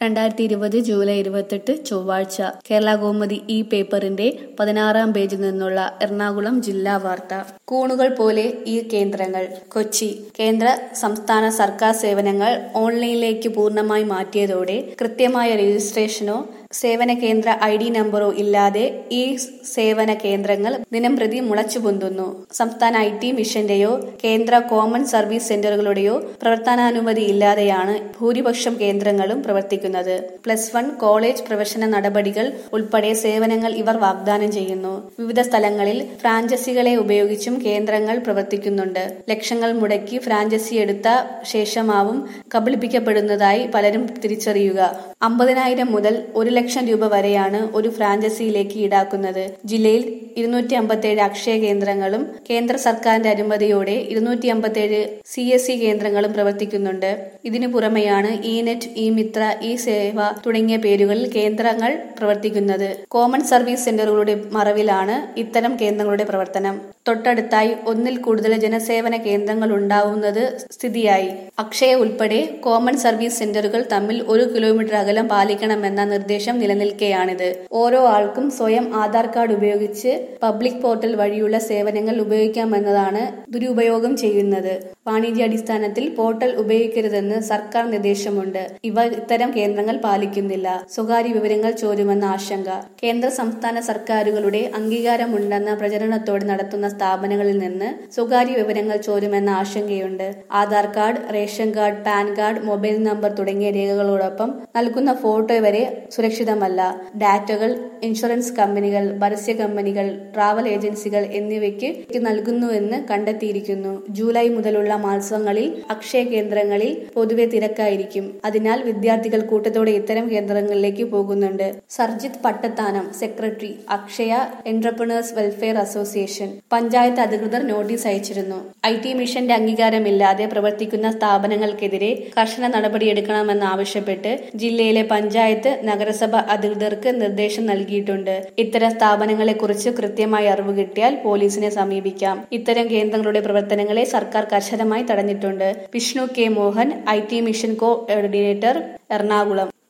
രണ്ടായിരത്തി ഇരുപത് ജൂലൈ ഇരുപത്തെട്ട് ചൊവ്വാഴ്ച കേരള കൗമുദി ഈ പേപ്പറിന്റെ പതിനാറാം പേജിൽ നിന്നുള്ള എറണാകുളം ജില്ലാ വാർത്ത കൂണുകൾ പോലെ ഈ കേന്ദ്രങ്ങൾ കൊച്ചി കേന്ദ്ര സംസ്ഥാന സർക്കാർ സേവനങ്ങൾ ഓൺലൈനിലേക്ക് പൂർണ്ണമായി മാറ്റിയതോടെ കൃത്യമായ രജിസ്ട്രേഷനോ സേവന കേന്ദ്ര ഐ ഡി നമ്പറോ ഇല്ലാതെ ഈ സേവന കേന്ദ്രങ്ങൾ ദിനം പ്രതി മുളച്ചു പൊന്തുന്നു സംസ്ഥാന ഐ ടി മിഷന്റെയോ കേന്ദ്ര കോമൺ സർവീസ് സെന്ററുകളുടെയോ പ്രവർത്തനാനുമതി ഇല്ലാതെയാണ് ഭൂരിപക്ഷം കേന്ദ്രങ്ങളും പ്രവർത്തിക്കുന്നത് പ്ലസ് വൺ കോളേജ് പ്രവേശന നടപടികൾ ഉൾപ്പെടെ സേവനങ്ങൾ ഇവർ വാഗ്ദാനം ചെയ്യുന്നു വിവിധ സ്ഥലങ്ങളിൽ ഫ്രാഞ്ചൈസികളെ ഉപയോഗിച്ചും കേന്ദ്രങ്ങൾ പ്രവർത്തിക്കുന്നുണ്ട് ലക്ഷങ്ങൾ മുടക്കി ഫ്രാഞ്ചൈസി എടുത്ത ശേഷമാവും കബളിപ്പിക്കപ്പെടുന്നതായി പലരും തിരിച്ചറിയുക അമ്പതിനായിരം മുതൽ ഒരു ലക്ഷം രൂപ വരെയാണ് ഒരു ഫ്രാഞ്ചൈസിയിലേക്ക് ഈടാക്കുന്നത് ജില്ലയിൽ ഇരുന്നൂറ്റി അമ്പത്തേഴ് അക്ഷയ കേന്ദ്രങ്ങളും കേന്ദ്ര സർക്കാരിന്റെ അനുമതിയോടെ ഇരുന്നൂറ്റി അമ്പത്തേഴ് സി എസ് സി കേന്ദ്രങ്ങളും പ്രവർത്തിക്കുന്നുണ്ട് ഇതിനു പുറമെയാണ് e net e Mitra e Seva തുടങ്ങിയ പേരുകളിൽ കേന്ദ്രങ്ങൾ പ്രവർത്തിക്കുന്നത് കോമൺ സർവീസ് സെന്ററുകളുടെ മറവിലാണ് ഇത്തരം കേന്ദ്രങ്ങളുടെ പ്രവർത്തനം തൊട്ടടുത്തായി ഒന്നിൽ കൂടുതൽ ജനസേവന കേന്ദ്രങ്ങൾ ഉണ്ടാവുന്നത് സ്ഥിതിയായി അക്ഷയ ഉൾപ്പെടെ കോമൺ സർവീസ് സെന്ററുകൾ തമ്മിൽ ഒരു കിലോമീറ്റർ അകലം പാലിക്കണമെന്ന നിർദ്ദേശം നിലനിൽക്കെയാണിത് ഓരോ ആൾക്കും സ്വയം ആധാർ കാർഡ് ഉപയോഗിച്ച് പബ്ലിക് പോർട്ടൽ വഴിയുള്ള സേവനങ്ങൾ ഉപയോഗിക്കാമെന്നതാണ് ദുരുപയോഗം ചെയ്യുന്നത് വാണിജ്യാടിസ്ഥാനത്തിൽ പോർട്ടൽ ഉപയോഗിക്കരുതെന്ന് സർക്കാർ നിർദ്ദേശമുണ്ട് ഇവ ഇത്തരം കേന്ദ്രങ്ങൾ പാലിക്കുന്നില്ല സ്വകാര്യ വിവരങ്ങൾ ചോരുമെന്ന ആശങ്ക കേന്ദ്ര സംസ്ഥാന സർക്കാരുകളുടെ അംഗീകാരമുണ്ടെന്ന പ്രചരണത്തോടെ നടത്തുന്ന സ്ഥാപനങ്ങളിൽ നിന്ന് സ്വകാര്യ വിവരങ്ങൾ ചോരുമെന്ന ആശങ്കയുണ്ട് Aadhaar card ration card PAN card mobile number തുടങ്ങിയ രേഖകളോടൊപ്പം നൽകുന്ന ഫോട്ടോ വരെ സുരക്ഷിതമല്ല ഡാറ്റകൾ ഇൻഷുറൻസ് കമ്പനികൾ പരസ്യ കമ്പനികൾ ട്രാവൽ ഏജൻസികൾ എന്നിവയ്ക്ക് നൽകുന്നുവെന്ന് കണ്ടെത്തിയിരിക്കുന്നു ജൂലൈ മുതലുള്ള മാസങ്ങളിൽ അക്ഷയ കേന്ദ്രങ്ങളിൽ പൊതുവെ തിരക്കായിരിക്കും അതിനാൽ വിദ്യാർത്ഥികൾ കൂട്ടത്തോടെ ഇത്തരം കേന്ദ്രങ്ങളിലേക്ക് പോകുന്നുണ്ട് Sarjith Pattathanam secretary Akshaya entrepreneurs welfare association panchayat അധികൃതർ നോട്ടീസ് അയച്ചിരുന്നു ഐ ടി മിഷന്റെ അംഗീകാരമില്ലാതെ പ്രവർത്തിക്കുന്ന സ്ഥാപനങ്ങൾക്കെതിരെ കർശന നടപടിയെടുക്കണമെന്നാവശ്യപ്പെട്ട് ജില്ലയിലെ പഞ്ചായത്ത് നഗരസഭ അധികൃതർക്ക് നിർദ്ദേശം നൽകിയിട്ടുണ്ട് ഇത്തരം സ്ഥാപനങ്ങളെക്കുറിച്ച് കൃത്യമായി അറിവ് കിട്ടിയാൽ പോലീസിനെ സമീപിക്കാം ഇത്തരം കേന്ദ്രങ്ങളുടെ പ്രവർത്തനങ്ങളെ സർക്കാർ കർശനമായി തടഞ്ഞിട്ടുണ്ട് Vishnu K Mohan I T mission coordinator Ernakulam